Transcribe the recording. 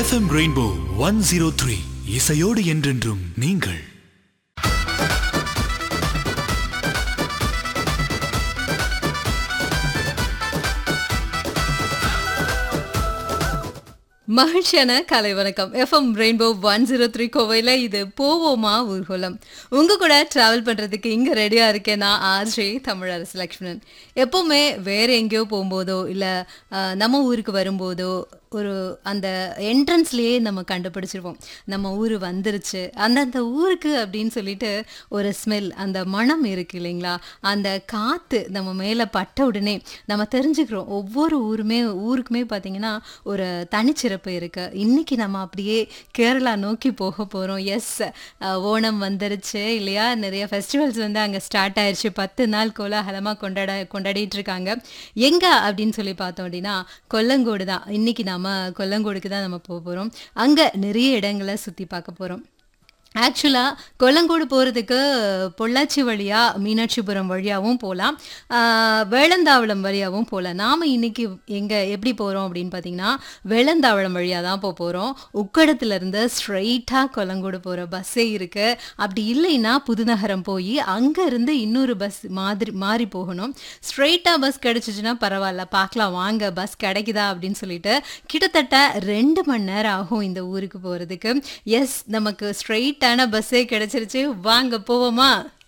FM Rainbow one zero three இசையோடு என்றென்றும் நீங்கள் மகிழ்ச்சியான காலை வணக்கம் FM Rainbow one zero three கோவையில் இது போவோமா ஊர்வலம் உங்க கூட டிராவல் பண்றதுக்கு இங்க ரெடியா இருக்கேன் நான் ஆர்ஜே தமிழரசு லக்ஷ்மணன் எப்பவுமே வேற எங்கேயோ போகும்போதோ இல்ல அஹ், நம்ம ஊருக்கு வரும்போதோ ஒரு அந்த என்ட்ரன்ஸ்லயே நம்ம கண்டுபிடிச்சிருவோம் நம்ம ஊர் வந்துருச்சு அந்தந்த ஊருக்கு அப்படின்னு சொல்லிட்டு ஒரு ஸ்மெல் அந்த மனம் இருக்கு இல்லைங்களா அந்த காத்து நம்ம மேல பட்ட உடனே நம்ம தெரிஞ்சுக்கிறோம் ஒவ்வொரு ஊருமே ஊருக்குமே பார்த்தீங்கன்னா ஒரு தனிச்சிறப்பு இருக்கு இன்னைக்கு நம்ம அப்படியே கேரளா நோக்கி போக போறோம் எஸ் ஓணம் வந்துருச்சு இல்லையா நிறைய ஃபெஸ்டிவல்ஸ் வந்து அங்க ஸ்டார்ட் ஆயிருச்சு பத்து நாள் கோலாகலமா கொண்டாட கொண்டாடிட்டு இருக்காங்க எங்க அப்படின்னு சொல்லி பார்த்தோம் அப்படின்னா கொல்லங்கோடு தான் இன்னைக்கு நாம கொல்லங்கோடுக்கு தான் நம்ம போக போறோம் அங்க நிறைய இடங்களை சுத்தி பார்க்க போறோம் ஆக்சுவலாக கொல்லங்கோடு போகிறதுக்கு பொள்ளாச்சி வழியாக மீனாட்சிபுரம் வழியாகவும் போகலாம் வேளந்தாவளம் வழியாகவும் போகலாம் நாம் இன்னைக்கு எங்கே எப்படி போகிறோம் அப்படின்னு பார்த்தீங்கன்னா வேளந்தாவளம் வழியாக தான் போக போகிறோம் உக்கடத்துலேருந்து ஸ்ட்ரைட்டாக கொல்லங்கோடு போகிற பஸ்ஸே இருக்குது அப்படி இல்லைன்னா புதுநகரம் போய் அங்கேருந்து இன்னொரு பஸ் மாதிரி மாறி போகணும் ஸ்ட்ரைட்டாக பஸ் கிடச்சிச்சின்னா பரவாயில்ல பார்க்கலாம் வாங்க பஸ் கிடைக்குதா அப்படின்னு சொல்லிட்டு கிட்டத்தட்ட ரெண்டு மணி நேரம் ஆகும் இந்த ஊருக்கு போகிறதுக்கு எஸ் நமக்கு ஸ்ட்ரைட்டான பஸ்ஸே கிடைச்சிருச்சு வாங்க போவோமா